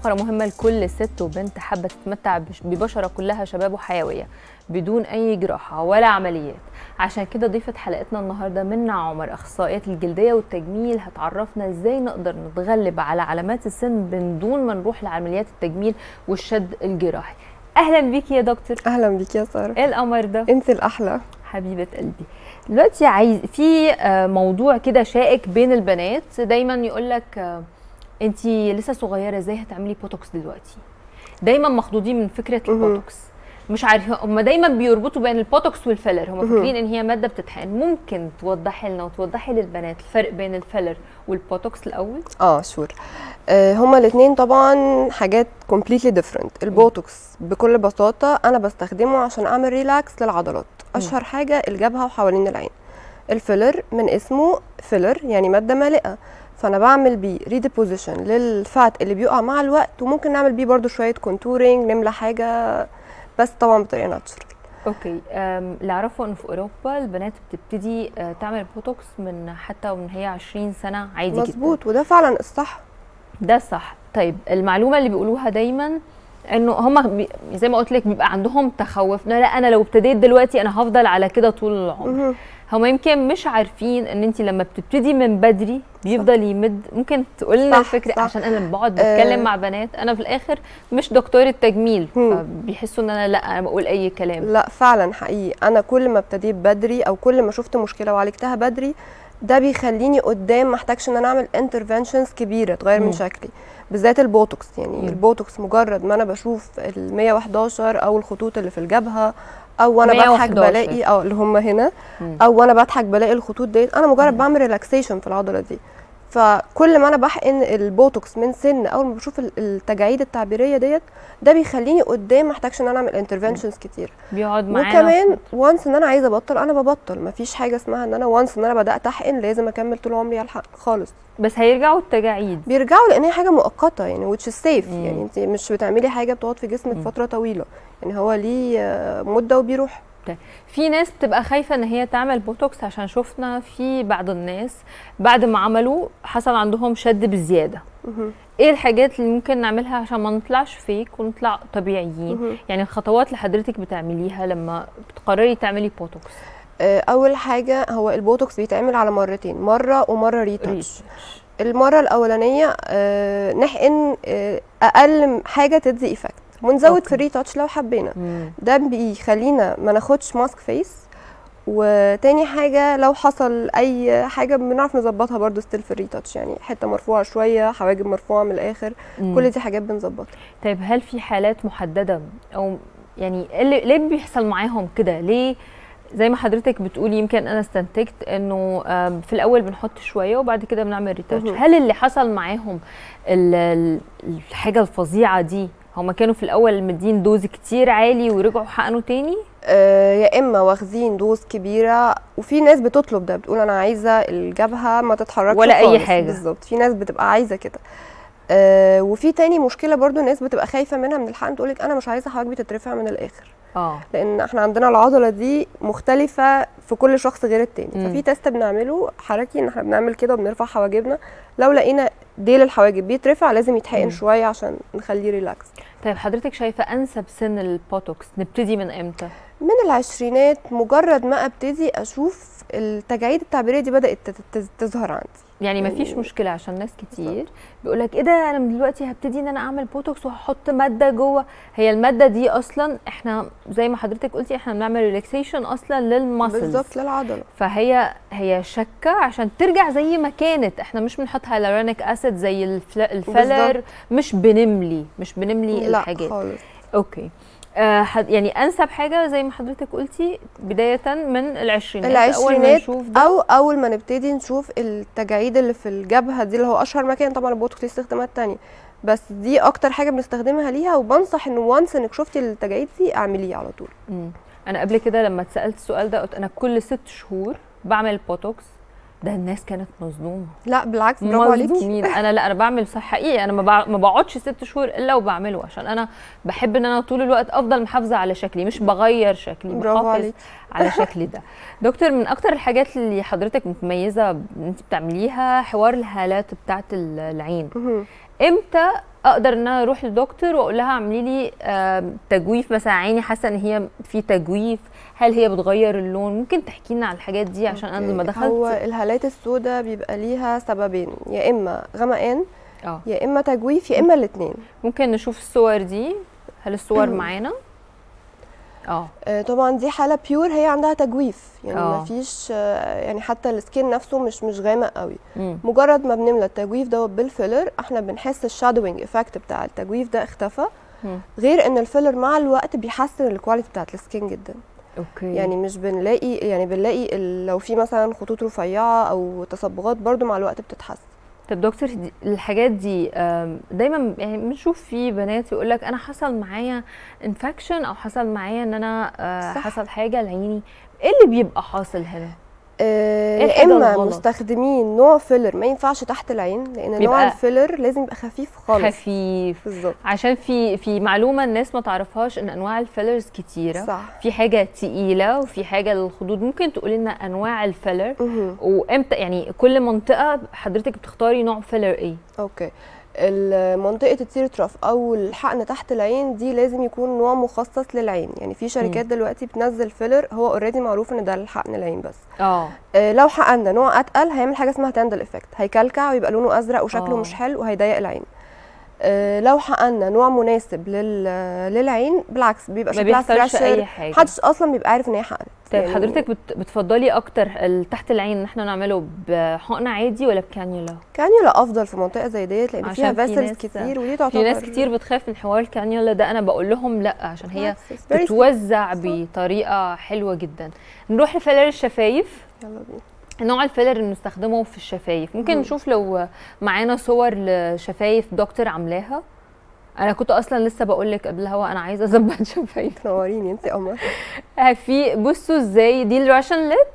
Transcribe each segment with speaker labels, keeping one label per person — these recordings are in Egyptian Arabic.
Speaker 1: فقرة مهمة لكل ست وبنت حابة تتمتع بش- ببشرة كلها شباب وحيوية بدون أي جراحة ولا عمليات عشان كده ضيفة حلقتنا النهاردة منا عمر أخصائية الجلدية والتجميل هتعرفنا إزاي نقدر نتغلب على علامات السن من دون ما نروح لعمليات التجميل والشد الجراحي أهلا بيكي يا دكتور
Speaker 2: اهلا بيك يا ساره
Speaker 1: إيه القمر ده؟
Speaker 2: انت الاحلى
Speaker 1: حبيبة قلبي دلوقتي عايز في آه، موضوع كده شائك بين البنات دايما يقول لك انت لسه صغيره ازاي هتعملي بوتوكس دلوقتي دايما مخضوضين من فكره
Speaker 2: مهم.
Speaker 1: البوتوكس مش عارفين هم دايما بيربطوا بين البوتوكس والفيلر هم
Speaker 2: مهم.
Speaker 1: فاكرين ان هي ماده بتتحقن ممكن توضحي لنا وتوضحي للبنات الفرق بين الفيلر والبوتوكس الاول
Speaker 2: اه شور آه هما الاثنين طبعا حاجات completely different البوتوكس بكل بساطه انا بستخدمه عشان اعمل ريلاكس للعضلات اشهر حاجه الجبهه وحوالين العين الفيلر من اسمه فيلر يعني ماده مالئه فانا بعمل بيه ريديبوزيشن للفات اللي بيقع مع الوقت وممكن نعمل بيه برضو شويه كونتورنج نملى حاجه بس طبعا بطريقه ناتشرال
Speaker 1: اوكي أم، اللي اعرفه ان في اوروبا البنات بتبتدي آه، تعمل بوتوكس من حتى ومن هي 20 سنه عادي جدا
Speaker 2: مظبوط وده فعلا الصح
Speaker 1: ده صح طيب المعلومه اللي بيقولوها دايما انه هم بي زي ما قلت لك بيبقى عندهم تخوف لا انا لو ابتديت دلوقتي انا هفضل على كده طول العمر
Speaker 2: مهم.
Speaker 1: هم يمكن مش عارفين ان انت لما بتبتدي من بدري بيفضل يمد ممكن تقول لنا
Speaker 2: صح،
Speaker 1: الفكره
Speaker 2: صح.
Speaker 1: عشان انا لما بقعد بتكلم
Speaker 2: آه.
Speaker 1: مع بنات انا في الاخر مش دكتوره تجميل
Speaker 2: هم.
Speaker 1: فبيحسوا ان انا لا انا بقول اي كلام
Speaker 2: لا فعلا حقيقي انا كل ما ابتديت بدري او كل ما شفت مشكله وعالجتها بدري ده بيخليني قدام ما احتاجش ان انا اعمل انترفنشنز كبيره تغير
Speaker 1: مم.
Speaker 2: من شكلي بالذات البوتوكس يعني
Speaker 1: مم.
Speaker 2: البوتوكس مجرد ما انا بشوف ال 111 او الخطوط اللي في الجبهه او وانا بضحك
Speaker 1: 111.
Speaker 2: بلاقي او اللي هم هنا
Speaker 1: مم.
Speaker 2: او وانا بضحك بلاقي الخطوط ديت انا مجرد بعمل ريلاكسيشن في العضله دي فكل ما انا بحقن البوتوكس من سن اول ما بشوف ال- التجاعيد التعبيريه ديت ده بيخليني قدام ما احتاجش ان انا اعمل انترفنشنز كتير
Speaker 1: بيقعد معانا
Speaker 2: وكمان وانس ان انا عايزه ابطل انا ببطل مفيش حاجه اسمها ان انا وانس ان انا بدات احقن لازم اكمل طول عمري على الحق خالص
Speaker 1: بس هيرجعوا التجاعيد
Speaker 2: بيرجعوا لان هي حاجه مؤقته يعني which is safe
Speaker 1: مم.
Speaker 2: يعني انت مش بتعملي حاجه بتقعد في جسمك
Speaker 1: مم.
Speaker 2: فتره طويله يعني هو ليه آه، مده وبيروح
Speaker 1: في ناس بتبقى خايفة ان هي تعمل بوتوكس عشان شفنا في بعض الناس بعد ما عملوا حصل عندهم شد بزيادة
Speaker 2: مهم.
Speaker 1: ايه الحاجات اللي ممكن نعملها عشان ما نطلعش فيك ونطلع طبيعيين
Speaker 2: مهم.
Speaker 1: يعني الخطوات اللي حضرتك بتعمليها لما بتقرري تعملي بوتوكس
Speaker 2: آه، اول حاجه هو البوتوكس بيتعمل على مرتين مره ومره ريتاتش
Speaker 1: ريتش.
Speaker 2: المره الاولانيه آه، نحقن آه، اقل حاجه تدي ايفكت ونزود
Speaker 1: أوكي.
Speaker 2: في الريتاتش لو حبينا
Speaker 1: مم.
Speaker 2: ده بيخلينا ما ناخدش ماسك فيس وتاني حاجة لو حصل أي حاجة بنعرف نظبطها برضو ستيل في الريتاتش يعني حتة مرفوعة شوية حواجب مرفوعة من الآخر
Speaker 1: مم.
Speaker 2: كل دي حاجات بنظبطها
Speaker 1: طيب هل في حالات محددة او يعني إيه اللي ليه بيحصل معاهم كده ليه زي ما حضرتك بتقولي يمكن انا استنتجت انه آم، في الاول بنحط شويه وبعد كده بنعمل ريتاتش
Speaker 2: مهم.
Speaker 1: هل اللي حصل معاهم ال- ال- الحاجه الفظيعه دي هما كانوا في الاول مدين دوز كتير عالي ورجعوا حقنوا تاني
Speaker 2: آه، يا إما واخدين دوز كبيرة وفي ناس بتطلب ده بتقول أنا عايزة الجبهة ما تتحركش
Speaker 1: ولا أي
Speaker 2: خالص.
Speaker 1: حاجة.
Speaker 2: بالظبط في ناس بتبقى عايزة كده آه وفي تاني مشكلة برضو الناس بتبقى خايفة منها من الحقن تقولك أنا مش عايزة حواجبي تترفع من الآخر
Speaker 1: اه
Speaker 2: لان احنا عندنا العضله دي مختلفه في كل شخص غير التاني
Speaker 1: مم.
Speaker 2: ففي تيست بنعمله حركي ان احنا بنعمل كده وبنرفع حواجبنا لو لقينا ديل الحواجب بيترفع لازم يتحقن
Speaker 1: مم.
Speaker 2: شويه عشان نخليه ريلاكس
Speaker 1: طيب حضرتك شايفه انسب سن البوتوكس نبتدي من امتى
Speaker 2: من العشرينات مجرد ما ابتدي اشوف التجاعيد التعبيريه دي بدات تت- تز- تظهر عندي
Speaker 1: يعني ما فيش مشكله عشان ناس كتير بيقول لك ايه ده انا من دلوقتي هبتدي ان انا اعمل بوتوكس وهحط ماده جوه هي الماده دي اصلا احنا زي ما حضرتك قلتي احنا بنعمل ريلاكسيشن اصلا للماسلز
Speaker 2: بالظبط للعضله
Speaker 1: فهي هي شكه عشان ترجع زي ما كانت احنا مش بنحط هيالورونيك اسيد زي الفل- الفيلر
Speaker 2: بالظبط.
Speaker 1: مش بنملي مش بنملي
Speaker 2: لا
Speaker 1: الحاجات
Speaker 2: خالص
Speaker 1: اوكي آه حد- يعني انسب حاجه زي ما حضرتك قلتي بدايه من العشرينات اول ما
Speaker 2: العشرينات
Speaker 1: نشوف ده
Speaker 2: او اول ما نبتدي نشوف التجاعيد اللي في الجبهه دي اللي هو اشهر مكان طبعا البوتوكس ليه استخدامات تانية بس دي اكتر حاجه بنستخدمها ليها وبنصح ان وانس انك شفتي التجاعيد دي اعمليه على طول
Speaker 1: مم. انا قبل كده لما اتسالت السؤال ده قلت انا كل ست شهور بعمل بوتوكس ده الناس كانت مصدومه
Speaker 2: لا بالعكس برافو عليكي
Speaker 1: مصدومين انا لا انا بعمل صح حقيقي انا ما بع- ما بقعدش ست شهور الا وبعمله عشان انا بحب ان انا طول الوقت افضل محافظه على شكلي مش بغير شكلي
Speaker 2: برافو
Speaker 1: بحافظ
Speaker 2: عليكي.
Speaker 1: على شكلي ده دكتور من اكتر الحاجات اللي حضرتك متميزه ان انت بتعمليها حوار الهالات بتاعه ال- العين
Speaker 2: مهم.
Speaker 1: امتى اقدر ان انا اروح للدكتور واقول لها اعملي لي آم، تجويف مثلا عيني حاسه ان هي في تجويف هل هي بتغير اللون ممكن تحكي لنا على الحاجات دي عشان انا لما
Speaker 2: أوكي. هو
Speaker 1: دخلت
Speaker 2: الهالات السوداء بيبقى ليها سببين يا اما غمقان
Speaker 1: اه
Speaker 2: يا اما تجويف يا اما الاثنين
Speaker 1: ممكن نشوف الصور دي هل الصور معانا اه
Speaker 2: آه، طبعا دي حاله بيور هي عندها تجويف يعني
Speaker 1: آه.
Speaker 2: ما فيش يعني حتى السكين نفسه مش مش غامق قوي
Speaker 1: مم.
Speaker 2: مجرد ما بنملى التجويف دوت بالفيلر احنا بنحس الشادوينج افكت بتاع التجويف ده اختفى
Speaker 1: مم.
Speaker 2: غير ان الفيلر مع الوقت بيحسن الكواليتي بتاعت السكين جدا
Speaker 1: اوكي
Speaker 2: يعني مش بنلاقي يعني بنلاقي ال- لو في مثلا خطوط رفيعه او تصبغات برضو مع الوقت بتتحسن
Speaker 1: طب دكتور دي الحاجات دي آم، دايما يعني بنشوف في بنات يقول لك انا حصل معايا انفكشن او حصل معايا ان انا آه،
Speaker 2: صح.
Speaker 1: حصل حاجه لعيني ايه اللي بيبقى حاصل هنا
Speaker 2: آه،
Speaker 1: إيه
Speaker 2: يا
Speaker 1: الحاجة
Speaker 2: اما
Speaker 1: الغلط؟
Speaker 2: مستخدمين نوع فيلر ما ينفعش تحت العين لان
Speaker 1: بيبقى
Speaker 2: نوع الفيلر لازم يبقى خفيف خالص
Speaker 1: خفيف
Speaker 2: بالظبط
Speaker 1: عشان في في معلومه الناس ما تعرفهاش ان انواع الفيلرز كتيره
Speaker 2: صح
Speaker 1: في حاجه تقيله وفي حاجه للخدود ممكن تقولي لنا انواع الفيلر
Speaker 2: مهم.
Speaker 1: وامتى يعني كل منطقه حضرتك بتختاري نوع فيلر ايه
Speaker 2: اوكي ال- منطقه التيرتراف او الحقن تحت العين دي لازم يكون نوع مخصص للعين يعني في شركات دلوقتي بتنزل فيلر هو اوريدي معروف ان ده لحقن العين بس
Speaker 1: اه
Speaker 2: آه، لو حقنا نوع اتقل هيعمل حاجه اسمها تاندل افكت هيكلكع ويبقى لونه ازرق وشكله
Speaker 1: آه.
Speaker 2: مش حلو وهيضيق العين آه، لو حقنا نوع مناسب لل... للعين بالعكس بيبقى
Speaker 1: ما
Speaker 2: شكلها
Speaker 1: بيحصلش
Speaker 2: فريشر
Speaker 1: اي حاجه
Speaker 2: محدش اصلا بيبقى عارف ان هي حقنت
Speaker 1: طيب
Speaker 2: يعني
Speaker 1: حضرتك بت... بتفضلي اكتر ال- تحت العين ان احنا نعمله بحقن عادي ولا بكانيولا
Speaker 2: كانيولا افضل في منطقه زي ديت لان فيها
Speaker 1: عشان في
Speaker 2: فيسلز
Speaker 1: ناس-
Speaker 2: كتير ودي تعتبر
Speaker 1: في ناس كتير بتخاف من حوار الكانيولا ده انا بقول لهم لا عشان هي
Speaker 2: بالعكس، it's very safe.
Speaker 1: بتوزع
Speaker 2: صح.
Speaker 1: بطريقه حلوه جدا نروح لفيلر الشفايف
Speaker 2: يلا بينا
Speaker 1: نوع الفيلر اللي بنستخدمه في الشفايف ممكن
Speaker 2: مم.
Speaker 1: نشوف لو معانا صور لشفايف دكتور عاملاها انا كنت اصلا لسه بقول لك قبل الهوا انا عايزه اظبط شفايف
Speaker 2: تنوريني انت قمر
Speaker 1: آه، في بصوا ازاي دي الراشن ليب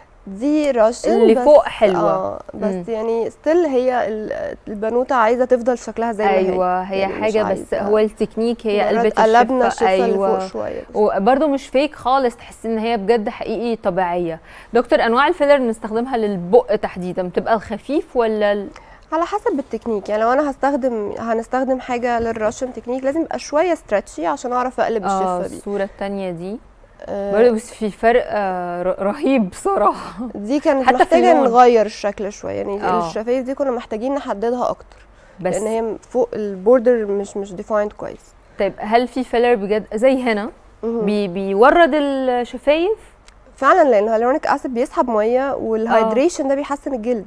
Speaker 2: دي راشن
Speaker 1: اللي
Speaker 2: بس-
Speaker 1: فوق حلوة.
Speaker 2: اه بس
Speaker 1: مم.
Speaker 2: يعني ستيل هي ال- البنوته عايزه تفضل شكلها زي ما هي
Speaker 1: ايوه هي
Speaker 2: يعني مش
Speaker 1: حاجه بس
Speaker 2: عايزة-
Speaker 1: هو التكنيك هي
Speaker 2: مجرد
Speaker 1: قلبت
Speaker 2: قلبنا
Speaker 1: الشفه
Speaker 2: الشفه اللي فوق
Speaker 1: ايوه
Speaker 2: شويه بس.
Speaker 1: وبرده مش فيك خالص تحس ان هي بجد حقيقي طبيعيه دكتور انواع الفيلر اللي بنستخدمها للبق تحديدا بتبقى الخفيف ولا ال...
Speaker 2: على حسب التكنيك يعني لو انا هستخدم هنستخدم حاجه للراشن تكنيك لازم يبقى شويه ستريتشي عشان اعرف اقلب
Speaker 1: اه
Speaker 2: الشفه دي
Speaker 1: الصوره الثانيه دي
Speaker 2: آه،
Speaker 1: برضه بس في فرق آه، ر- رهيب بصراحه
Speaker 2: دي كانت
Speaker 1: حتى في
Speaker 2: محتاجه
Speaker 1: اللون.
Speaker 2: نغير الشكل شويه يعني
Speaker 1: آه.
Speaker 2: الشفايف دي كنا محتاجين نحددها اكتر
Speaker 1: بس
Speaker 2: لان هي فوق البوردر مش مش ديفايند كويس
Speaker 1: طيب هل في فيلر بجد زي هنا
Speaker 2: مهم.
Speaker 1: بي بيورد الشفايف
Speaker 2: فعلا لان الهيالورونيك اسيد بيسحب ميه والهايدريشن ده بيحسن الجلد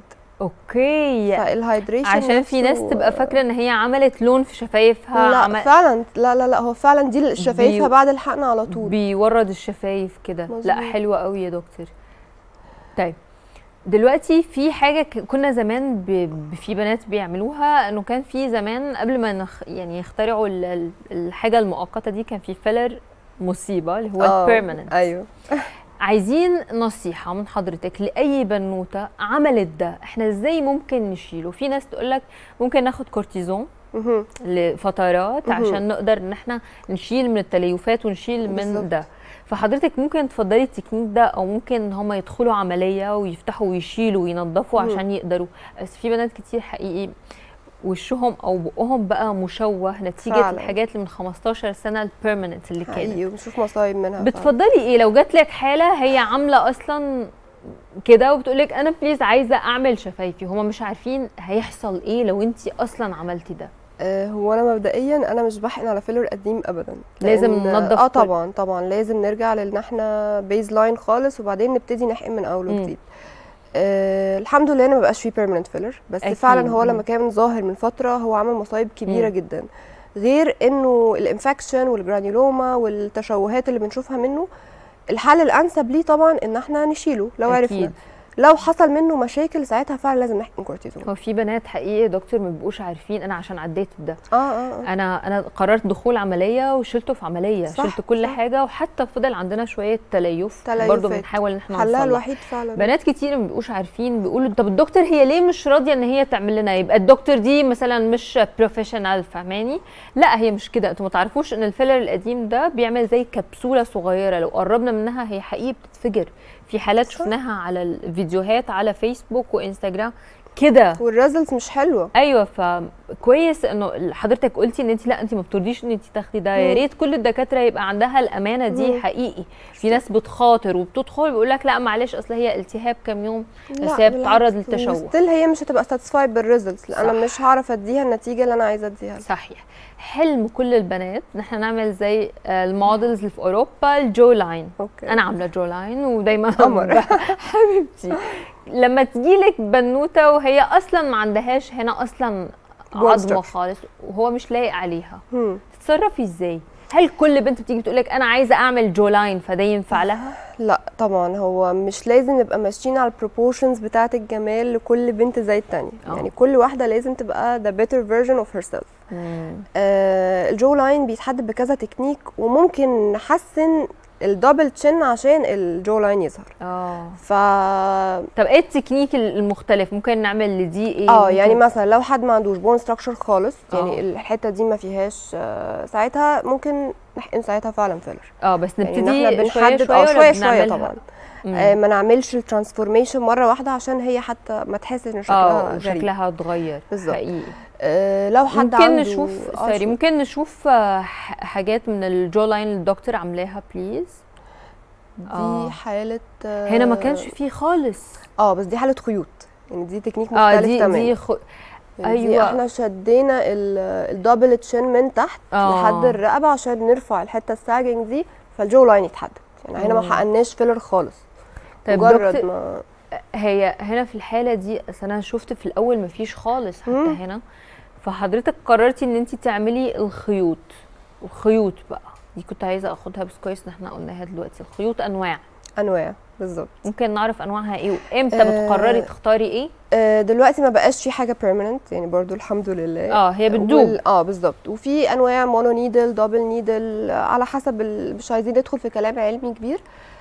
Speaker 1: اوكي
Speaker 2: فالهايدريشن
Speaker 1: عشان في ناس
Speaker 2: نفسه-
Speaker 1: تبقى فاكره ان هي عملت لون في شفايفها
Speaker 2: لا
Speaker 1: عمل...
Speaker 2: فعلا لا لا لا هو فعلا دي شفايفها
Speaker 1: بي-
Speaker 2: بعد الحقن على طول
Speaker 1: بيورد الشفايف كده لا
Speaker 2: مظبوط.
Speaker 1: حلوه قوي يا دكتور طيب دلوقتي في حاجه ك- كنا زمان ب... ب- في بنات بيعملوها انه كان في زمان قبل ما نخ... يعني يخترعوا ال... ال- الحاجه المؤقته دي كان في فيلر مصيبه اللي هو
Speaker 2: آه،
Speaker 1: البيرمننت
Speaker 2: ايوه
Speaker 1: عايزين نصيحة من حضرتك لأي بنوتة عملت ده احنا ازاي ممكن نشيله في ناس تقولك ممكن ناخد كورتيزون
Speaker 2: مهم.
Speaker 1: لفترات
Speaker 2: مهم.
Speaker 1: عشان نقدر ان احنا نشيل من التليفات ونشيل من
Speaker 2: بالظبط.
Speaker 1: ده فحضرتك ممكن تفضلي التكنيك ده او ممكن ان هم يدخلوا عمليه ويفتحوا ويشيلوا وينظفوا
Speaker 2: مم.
Speaker 1: عشان يقدروا بس في بنات كتير حقيقي وشهم او بقهم بقى مشوه نتيجه
Speaker 2: فعلا.
Speaker 1: الحاجات اللي من 15 سنه البيرمننت اللي كانت
Speaker 2: حقيقي وبنشوف مصايب منها فعلا.
Speaker 1: بتفضلي ايه لو جات لك حاله هي عامله اصلا كده وبتقول لك انا بليز عايزه اعمل شفايفي هما مش عارفين هيحصل ايه لو انت اصلا عملتي ده
Speaker 2: آه، هو انا مبدئيا انا مش بحقن على فيلر قديم ابدا
Speaker 1: لازم
Speaker 2: لأن-
Speaker 1: ننضف
Speaker 2: اه
Speaker 1: كل-
Speaker 2: طبعا طبعا لازم نرجع لان احنا بيز لاين خالص وبعدين نبتدي نحقن من اول
Speaker 1: مم.
Speaker 2: وجديد آه الحمد لله انا مبقاش فيه بيرمننت فيلر بس
Speaker 1: أكيد.
Speaker 2: فعلا هو
Speaker 1: مم.
Speaker 2: لما كان ظاهر من فتره هو عمل مصايب كبيره
Speaker 1: مم.
Speaker 2: جدا غير انه الانفكشن والجرانيولوما والتشوهات اللي بنشوفها منه الحل الانسب ليه طبعا ان احنا نشيله لو عرفنا
Speaker 1: أكيد.
Speaker 2: لو حصل منه مشاكل ساعتها فعلا لازم نحقن كورتيزون
Speaker 1: هو في بنات حقيقي يا دكتور ما بيبقوش عارفين انا عشان عديت ده
Speaker 2: اه اه, آه.
Speaker 1: انا انا قررت دخول عمليه وشلته في عمليه
Speaker 2: صح،
Speaker 1: شلت كل
Speaker 2: صح.
Speaker 1: حاجه وحتى فضل عندنا شويه تليف
Speaker 2: تليفات.
Speaker 1: برضه بنحاول ان احنا
Speaker 2: حلها
Speaker 1: نصلح
Speaker 2: الوحيد فعلا
Speaker 1: بنات كتير ما بيبقوش عارفين بيقولوا طب الدكتور هي ليه مش راضيه ان هي تعمل لنا يبقى الدكتور دي مثلا مش بروفيشنال فاهماني لا هي مش كده انتوا ما تعرفوش ان الفيلر القديم ده بيعمل زي كبسوله صغيره لو قربنا منها هي حقيقي بتتفجر في حالات
Speaker 2: صح.
Speaker 1: شفناها على الفيديوهات على فيسبوك وانستجرام كده
Speaker 2: والريزلتس مش حلوه
Speaker 1: ايوه فكويس انه حضرتك قلتي ان انت لا انت ما بترضيش ان انت تاخدي ده يا
Speaker 2: مم.
Speaker 1: ريت كل الدكاتره يبقى عندها الامانه دي
Speaker 2: مم.
Speaker 1: حقيقي في ناس بتخاطر وبتدخل بيقول لك لا معلش اصل هي التهاب كام يوم
Speaker 2: لا،
Speaker 1: بس هي بتتعرض
Speaker 2: بالعكس.
Speaker 1: للتشوه
Speaker 2: وستيل هي مش هتبقى ساتسفايد بالريزلتس لان انا
Speaker 1: صح.
Speaker 2: مش هعرف اديها النتيجه اللي انا عايزه اديها لها.
Speaker 1: صحيح حلم كل البنات ان احنا نعمل زي آه، المودلز اللي في اوروبا الجو لاين
Speaker 2: اوكي
Speaker 1: انا عامله جو لاين ودايما
Speaker 2: قمر.
Speaker 1: حبيبتي لما تجيلك بنوته وهي اصلا ما عندهاش هنا اصلا
Speaker 2: Bone
Speaker 1: عظمه
Speaker 2: structure.
Speaker 1: خالص وهو مش لايق عليها
Speaker 2: هم.
Speaker 1: تتصرفي ازاي هل كل بنت بتيجي تقول لك انا عايزه اعمل جو لاين فده ينفع لها
Speaker 2: لا طبعا هو مش لازم نبقى ماشيين على البروبورشنز بتاعه الجمال لكل بنت زي التانية
Speaker 1: آه.
Speaker 2: يعني كل واحده لازم تبقى the better version of herself آه الجو لاين بيتحدد بكذا تكنيك وممكن نحسن الدبل تشين عشان الجو لاين يظهر
Speaker 1: اه
Speaker 2: ف
Speaker 1: طب ايه التكنيك المختلف ممكن نعمل لدي ايه
Speaker 2: اه يعني
Speaker 1: ممكن-
Speaker 2: مثلا لو حد ما عندوش بون ستراكشر خالص يعني
Speaker 1: آه.
Speaker 2: الحته دي ما فيهاش آه ساعتها ممكن نحقن ساعتها فعلا فيلر
Speaker 1: اه بس
Speaker 2: يعني
Speaker 1: نبتدي
Speaker 2: إن احنا
Speaker 1: شويه
Speaker 2: بنحدد
Speaker 1: شويه
Speaker 2: اه
Speaker 1: ولا
Speaker 2: شويه شويه
Speaker 1: بنعملها؟
Speaker 2: طبعا
Speaker 1: مم.
Speaker 2: آه ما نعملش الترانسفورميشن مره واحده عشان هي حتى ما تحسش ان شكلها
Speaker 1: اه
Speaker 2: غريب
Speaker 1: شكلها اتغير
Speaker 2: بالظبط.
Speaker 1: حقيقي
Speaker 2: آه لو حد
Speaker 1: ممكن
Speaker 2: عنده
Speaker 1: نشوف
Speaker 2: آه،
Speaker 1: سوري
Speaker 2: شو-
Speaker 1: ممكن نشوف آه، ح- حاجات من الجو لاين اللي الدكتور عاملاها بليز
Speaker 2: دي
Speaker 1: آه.
Speaker 2: حاله آه
Speaker 1: هنا ما كانش فيه خالص
Speaker 2: اه بس دي حاله خيوط يعني دي تكنيك
Speaker 1: اه
Speaker 2: مختلف
Speaker 1: دي
Speaker 2: تماما
Speaker 1: دي خ...
Speaker 2: يعني دي
Speaker 1: أيوة.
Speaker 2: احنا شدينا الدبل تشين من تحت
Speaker 1: آه.
Speaker 2: لحد الرقبه عشان نرفع الحته الساجنج دي فالجو لاين يتحدد يعني هنا ما
Speaker 1: مم.
Speaker 2: حقناش فيلر خالص
Speaker 1: طيب
Speaker 2: مجرد
Speaker 1: دكتور
Speaker 2: ما
Speaker 1: هي هنا في الحاله دي اصل انا شفت في الاول ما فيش خالص حتى
Speaker 2: مم.
Speaker 1: هنا فحضرتك قررتي ان انت تعملي الخيوط الخيوط بقى دي كنت عايزه اخدها بس كويس ان احنا قلناها دلوقتي الخيوط انواع
Speaker 2: انواع بالظبط
Speaker 1: ممكن نعرف انواعها ايه وامتى
Speaker 2: آه،
Speaker 1: بتقرري تختاري ايه
Speaker 2: آه، دلوقتي ما بقاش في حاجه بيرمننت يعني برضو الحمد لله
Speaker 1: اه هي بتدوب
Speaker 2: وال- اه بالظبط وفي انواع مونو نيدل دبل نيدل على حسب ال... مش عايزين ندخل في كلام علمي كبير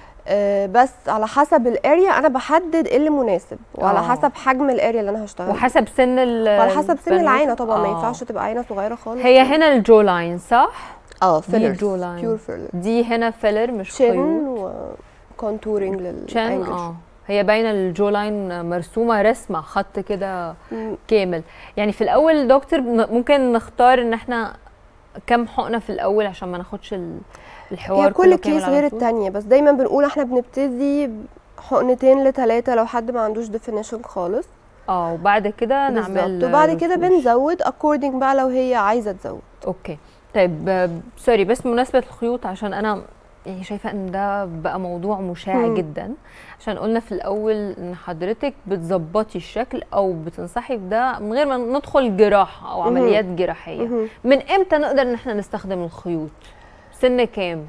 Speaker 2: آه بس على حسب الاريا انا بحدد ايه اللي مناسب وعلى
Speaker 1: آه.
Speaker 2: حسب حجم الاريا اللي انا هشتغل
Speaker 1: وحسب سن ال
Speaker 2: وعلى حسب سن
Speaker 1: البنوتة.
Speaker 2: العينه طبعا ما
Speaker 1: آه.
Speaker 2: ينفعش تبقى عينه صغيره خالص
Speaker 1: هي هنا الجو لاين صح
Speaker 2: اه
Speaker 1: دي
Speaker 2: فيلر
Speaker 1: الجو لاين.
Speaker 2: بيور فيلر
Speaker 1: دي هنا فيلر مش
Speaker 2: شين
Speaker 1: خيوط
Speaker 2: وكونتورنج
Speaker 1: شان
Speaker 2: للانجل
Speaker 1: اه هي باينه الجو لاين مرسومه رسمه خط كده كامل يعني في الاول دكتور بن- ممكن نختار ان احنا كم حقنه في الاول عشان ما ناخدش ال- الحوار
Speaker 2: هي
Speaker 1: كله
Speaker 2: كل
Speaker 1: كامل
Speaker 2: كيس
Speaker 1: على
Speaker 2: غير
Speaker 1: طول.
Speaker 2: التانية بس دايما بنقول احنا بنبتدي حقنتين لثلاثة لو حد ما عندوش ديفينيشن خالص
Speaker 1: اه وبعد كده نعمل
Speaker 2: بالظبط وبعد كده
Speaker 1: رفوش.
Speaker 2: بنزود اكوردنج بقى لو هي عايزة تزود
Speaker 1: اوكي طيب آه، سوري بس بمناسبه الخيوط عشان انا يعني شايفه ان ده بقى موضوع مشاع
Speaker 2: مم.
Speaker 1: جدا عشان قلنا في الاول ان حضرتك بتظبطي الشكل او بتنصحي بده من غير ما ندخل جراحه او
Speaker 2: مهم.
Speaker 1: عمليات جراحيه
Speaker 2: مهم.
Speaker 1: من امتى نقدر ان احنا نستخدم الخيوط سن كام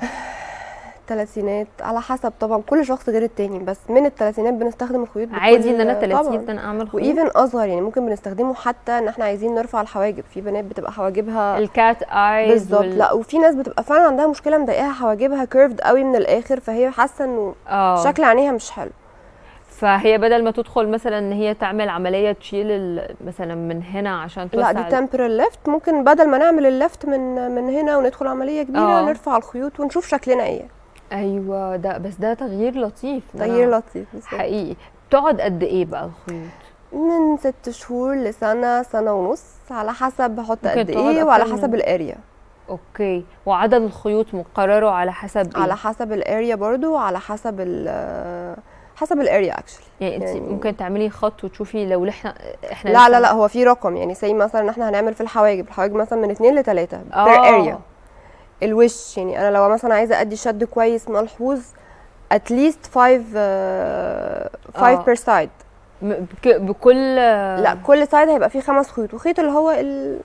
Speaker 2: تلاتينات على حسب طبعا كل شخص غير التاني بس من التلاتينات بنستخدم الخيوط بكل-
Speaker 1: عادي ان انا
Speaker 2: طبعاً.
Speaker 1: 30 سنه اعمل خيوط
Speaker 2: وايفن اصغر يعني ممكن بنستخدمه حتى ان احنا عايزين نرفع الحواجب في بنات بتبقى حواجبها
Speaker 1: الكات ايز
Speaker 2: بالظبط لا وفي ناس بتبقى فعلا عندها مشكله مضايقاها حواجبها كيرفد قوي من الاخر فهي حاسه انه
Speaker 1: اه
Speaker 2: شكل عينيها مش حلو
Speaker 1: فهي بدل ما تدخل مثلا ان هي تعمل عمليه تشيل ال- مثلا من هنا عشان توسع
Speaker 2: لا دي
Speaker 1: ال-
Speaker 2: تمبرال ليفت ممكن بدل ما نعمل الليفت من من هنا وندخل عمليه كبيره
Speaker 1: آه.
Speaker 2: نرفع الخيوط ونشوف شكلنا ايه
Speaker 1: ايوه ده بس ده تغيير لطيف ده
Speaker 2: تغيير
Speaker 1: أنا
Speaker 2: لطيف بالظبط.
Speaker 1: حقيقي تقعد قد ايه بقى الخيوط
Speaker 2: من ست شهور لسنه سنه ونص على حسب هحط
Speaker 1: ممكن
Speaker 2: قد
Speaker 1: تقعد
Speaker 2: ايه وعلى
Speaker 1: أكتر
Speaker 2: حسب
Speaker 1: من-
Speaker 2: الاريا
Speaker 1: اوكي وعدد الخيوط مقرره على حسب إيه؟
Speaker 2: على حسب الاريا برضو وعلى حسب ال حسب الاريا اكشلي
Speaker 1: يعني انت
Speaker 2: يعني-
Speaker 1: ممكن تعملي خط وتشوفي لو احنا احنا
Speaker 2: لا
Speaker 1: لسه-
Speaker 2: لا لا هو في رقم يعني زي مثلا ان احنا هنعمل في الحواجب الحواجب مثلا من اتنين لتلاته بير
Speaker 1: آه.
Speaker 2: اريا الوش يعني انا لو مثلا عايزه ادي شد كويس ملحوظ اتليست 5 5
Speaker 1: آه.
Speaker 2: بير سايد
Speaker 1: م- بك- بكل
Speaker 2: لا كل سايد هيبقى فيه خمس خيوط وخيط اللي هو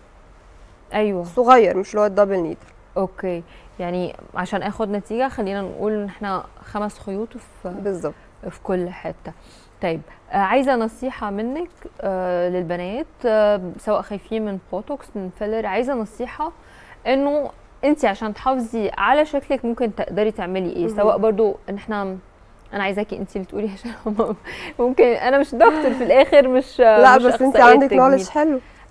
Speaker 1: ايوه
Speaker 2: الصغير مش اللي هو الدبل نيدل
Speaker 1: اوكي يعني عشان اخد نتيجه خلينا نقول ان احنا خمس خيوط في
Speaker 2: بالظبط
Speaker 1: في كل حته طيب آه عايزه نصيحه منك آه للبنات آه سواء خايفين من بوتوكس من فيلر عايزه نصيحه انه انت عشان تحافظي على شكلك ممكن تقدري تعملي ايه
Speaker 2: مهم.
Speaker 1: سواء برضو ان احنا انا عايزاكي انت اللي تقولي عشان هم- ممكن انا مش دكتور في الاخر مش
Speaker 2: لا
Speaker 1: مش
Speaker 2: بس انت
Speaker 1: أخصائية
Speaker 2: عندك
Speaker 1: تجميل.
Speaker 2: نولج حلو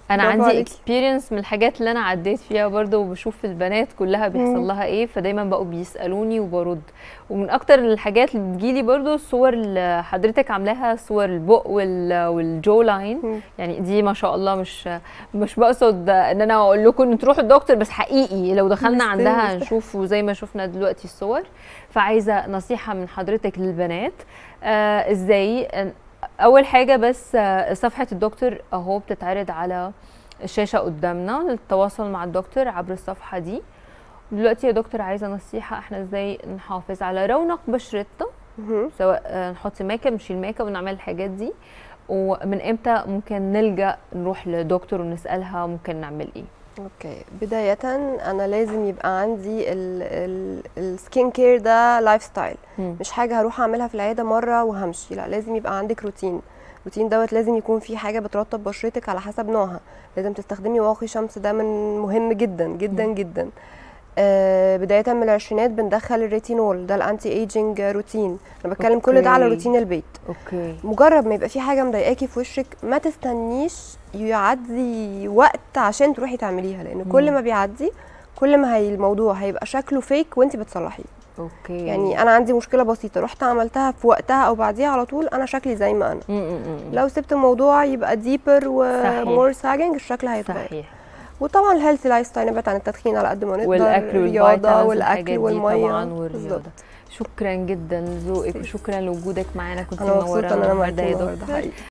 Speaker 1: انا
Speaker 2: برافو
Speaker 1: عندي
Speaker 2: عليكي.
Speaker 1: اكسبيرينس من الحاجات اللي انا عديت فيها برضه وبشوف البنات كلها بيحصل
Speaker 2: مم.
Speaker 1: لها ايه فدايما بقوا بيسالوني وبرد ومن اكتر الحاجات اللي بتجيلي برضه الصور اللي حضرتك عاملاها صور البق وال والجو لاين
Speaker 2: مم.
Speaker 1: يعني دي ما شاء الله مش مش بقصد ان انا اقول لكم ان تروحوا الدكتور بس حقيقي لو دخلنا
Speaker 2: مستاهل،
Speaker 1: عندها
Speaker 2: مستاهل.
Speaker 1: نشوف زي ما شفنا دلوقتي الصور فعايزه نصيحه من حضرتك للبنات آه ازاي اول حاجه بس آه، صفحه الدكتور اهو بتتعرض على الشاشه قدامنا للتواصل مع الدكتور عبر الصفحه دي دلوقتي يا دكتور عايزه نصيحه احنا ازاي نحافظ على رونق بشرتنا
Speaker 2: مهم.
Speaker 1: سواء آه، نحط ميك اب نشيل ميك اب ونعمل الحاجات دي ومن امتى ممكن نلجا نروح لدكتور ونسالها ممكن نعمل ايه
Speaker 2: اوكي بداية انا لازم يبقى عندي السكين كير ده لايف ستايل
Speaker 1: مم.
Speaker 2: مش حاجة هروح اعملها في العيادة مرة وهمشي لا لازم يبقى عندك روتين روتين دوت لازم يكون فيه حاجة بترطب بشرتك على حسب نوعها لازم تستخدمي واقي شمس ده من مهم جدا جدا
Speaker 1: مم.
Speaker 2: جدا آه بداية من العشرينات بندخل الريتينول ده الانتي ايجينج روتين انا بتكلم كل ده على
Speaker 1: أوكي.
Speaker 2: روتين البيت
Speaker 1: اوكي
Speaker 2: مجرد ما يبقى في حاجه مضايقاكي في وشك ما تستنيش يعدي وقت عشان تروحي تعمليها لان كل
Speaker 1: مم.
Speaker 2: ما بيعدي كل ما هي الموضوع هيبقى شكله فيك وانت بتصلحيه
Speaker 1: اوكي
Speaker 2: يعني انا عندي مشكله بسيطه رحت عملتها في وقتها او بعديها على طول انا شكلي زي ما انا
Speaker 1: مم، مم، مم.
Speaker 2: لو سبت الموضوع يبقى ديبر
Speaker 1: صحيح.
Speaker 2: ومور ساجنج الشكل هيتغير
Speaker 1: صحيح
Speaker 2: وطبعا الهيلثي لايف ستايل نبعد عن التدخين على قد ما نقدر
Speaker 1: والاكل
Speaker 2: الرياضه
Speaker 1: والفيتامينز
Speaker 2: والاكل
Speaker 1: والحاجات دي
Speaker 2: والميه
Speaker 1: طبعا
Speaker 2: بالظبط.
Speaker 1: والرياضه شكرا جدا لذوقك وشكرا لوجودك معانا كنت
Speaker 2: انا مبسوطه
Speaker 1: منورانا
Speaker 2: ان انا
Speaker 1: النهارده
Speaker 2: معاكي
Speaker 1: يا
Speaker 2: النهارده
Speaker 1: دكتور
Speaker 2: حقيقي